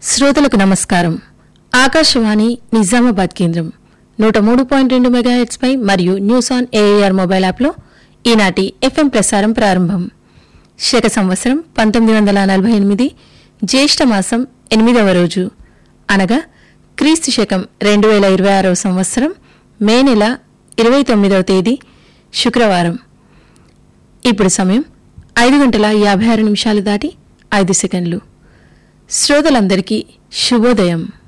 శ్రోతలకు నమస్కారం ఆకాశవాణి నిజామాబాద్ కేంద్రం నూట మూడు పాయింట్ రెండు మెగాహెట్స్ పై మరియు న్యూస్ ఆన్ ఏఆర్ మొబైల్ యాప్లో ఈనాటి ఎఫ్ఎం ప్రసారం ప్రారంభం శక సంవత్సరం పంతొమ్మిది వందల నలభై ఎనిమిది జ్యేష్ఠ మాసం ఎనిమిదవ రోజు అనగా క్రీస్తు శకం రెండు వేల ఇరవై ఆరవ సంవత్సరం మే నెల ఇరవై తొమ్మిదవ తేదీ శుక్రవారం ఇప్పుడు సమయం ఐదు గంటల యాభై ఆరు నిమిషాలు దాటి ఐదు సెకండ్లు శ్రోతలందరికీ శుభోదయం